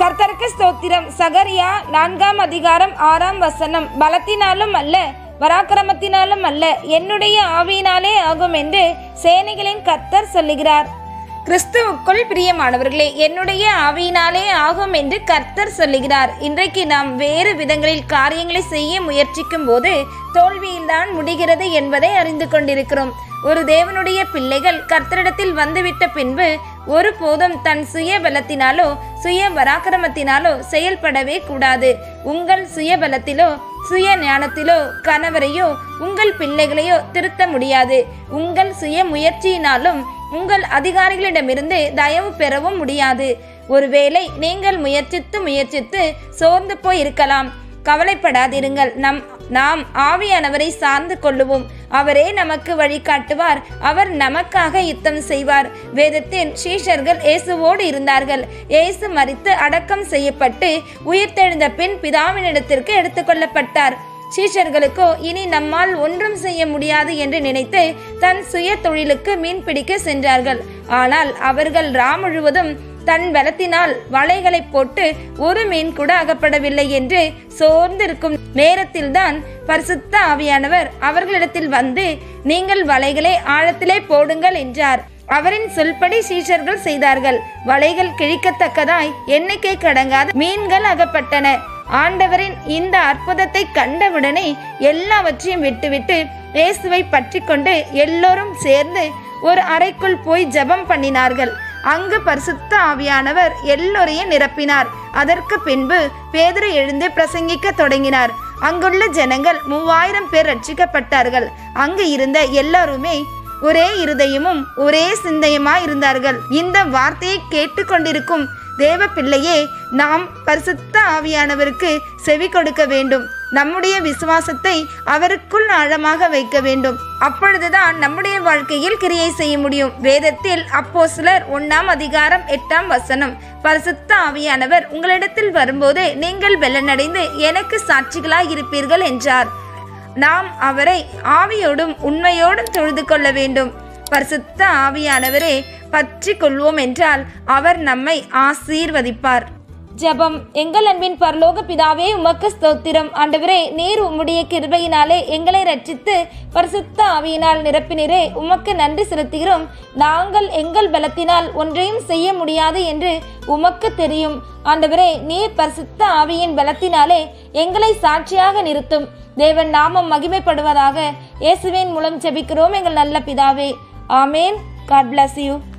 கர்த்தருக்கு ஸ்தோத்திரம் சகரியா நான்காம் அதிகாரம் ஆறாம் வசனம் பலத்தினாலும் அல்ல பராக்கிரமத்தினாலும் அல்ல என்னுடைய ஆவியினாலே ஆகும் என்று சேனைகளின் கர்த்தர் சொல்லுகிறார் கிறிஸ்துவுக்குள் பிரியமானவர்களே என்னுடைய ஆவியினாலே ஆகும் என்று கர்த்தர் சொல்லுகிறார் இன்றைக்கு நாம் வேறு விதங்களில் காரியங்களை செய்ய முயற்சிக்கும் போது தோல்வியில்தான் முடிகிறது என்பதை அறிந்து கொண்டிருக்கிறோம் ஒரு தேவனுடைய பிள்ளைகள் கர்த்தரிடத்தில் வந்துவிட்ட பின்பு ஒருபோதும் தன் சுய பலத்தினாலோ சுய பராக்கிரமத்தினாலோ செயல்படவே கூடாது உங்கள் சுய பலத்திலோ சுய ஞானத்திலோ கணவரையோ உங்கள் பிள்ளைகளையோ திருத்த முடியாது உங்கள் சுய முயற்சியினாலும் உங்கள் அதிகாரிகளிடமிருந்து தயவு பெறவும் முடியாது ஒருவேளை நீங்கள் முயற்சித்து முயற்சித்து சோர்ந்து போய் இருக்கலாம் கவலைப்படாதிருங்கள் நம் நாம் ஆவியானவரை சார்ந்து கொள்ளுவோம் அவரே நமக்கு வழிகாட்டுவார் அவர் நமக்காக யுத்தம் செய்வார் வேதத்தின் சீஷர்கள் இயேசுவோடு இருந்தார்கள் இயேசு மரித்து அடக்கம் செய்யப்பட்டு உயிர்த்தெழுந்த பின் பிதாவினிடத்திற்கு எடுத்துக்கொள்ளப்பட்டார் சீஷர்களுக்கோ இனி நம்மால் ஒன்றும் செய்ய முடியாது என்று நினைத்து தன் சுய தொழிலுக்கு மீன் பிடிக்க சென்றார்கள் ஆனால் அவர்கள் ரா முழுவதும் தன் பலத்தினால் வலைகளை போட்டு ஒரு மீன் கூட அகப்படவில்லை என்று சோர்ந்திருக்கும் நேரத்தில்தான் பரிசுத்த ஆவியானவர் அவர்களிடத்தில் வந்து நீங்கள் வலைகளை ஆழத்திலே போடுங்கள் என்றார் அவரின் சொல்படி சீஷர்கள் செய்தார்கள் வலைகள் கிழிக்கத்தக்கதாய் எண்ணிக்கை கடங்காத மீன்கள் அகப்பட்டன ஆண்டவரின் இந்த அற்புதத்தை கண்டவுடனே எல்லாவற்றையும் விட்டுவிட்டு இயேசுவை பற்றி கொண்டு எல்லோரும் சேர்ந்து ஒரு அறைக்குள் போய் ஜெபம் பண்ணினார்கள் அங்கு பரிசுத்த ஆவியானவர் எல்லோரையும் நிரப்பினார் அதற்கு பின்பு பேதுரு எழுந்து பிரசங்கிக்க தொடங்கினார் அங்குள்ள ஜனங்கள் மூவாயிரம் பேர் ரட்சிக்கப்பட்டார்கள் அங்கு இருந்த எல்லாருமே ஒரே இருதயமும் ஒரே சிந்தையுமா இருந்தார்கள் இந்த வார்த்தையை கேட்டுக்கொண்டிருக்கும் தேவ பிள்ளையே நாம் பரிசுத்த ஆவியானவருக்கு செவி கொடுக்க வேண்டும் நம்முடைய விசுவாசத்தை அவருக்குள் ஆழமாக வைக்க வேண்டும் அப்பொழுதுதான் நம்முடைய வாழ்க்கையில் கிரியை செய்ய முடியும் வேதத்தில் அப்போ சிலர் ஒன்னாம் அதிகாரம் எட்டாம் வசனம் பரிசுத்த ஆவியானவர் உங்களிடத்தில் வரும்போது நீங்கள் வெள்ளனடைந்து எனக்கு சாட்சிகளாய் இருப்பீர்கள் என்றார் நாம் அவரை ஆவியோடும் உண்மையோடும் தொழுது கொள்ள வேண்டும் பரிசுத்த ஆவியானவரே பற்றி கொள்வோம் என்றால் அவர் நம்மை ஆசீர்வதிப்பார் ஜெபம் எங்கள் அன்பின் பரலோக பிதாவே உமக்கு ஸ்தோத்திரம் ஆண்டவரே நீர் உம்முடைய கிருபையினாலே எங்களை ரட்சித்து பரிசுத்த ஆவியினால் நிரப்பினரே உமக்கு நன்றி செலுத்துகிறோம் நாங்கள் எங்கள் பலத்தினால் ஒன்றையும் செய்ய முடியாது என்று உமக்கு தெரியும் ஆண்டவரே நீர் பரிசுத்த ஆவியின் பலத்தினாலே எங்களை சாட்சியாக நிறுத்தும் தேவன் நாமம் மகிமைப்படுவதாக இயேசுவின் மூலம் ஜெபிக்கிறோம் எங்கள் நல்ல பிதாவே ஆமேன் காட் bless யூ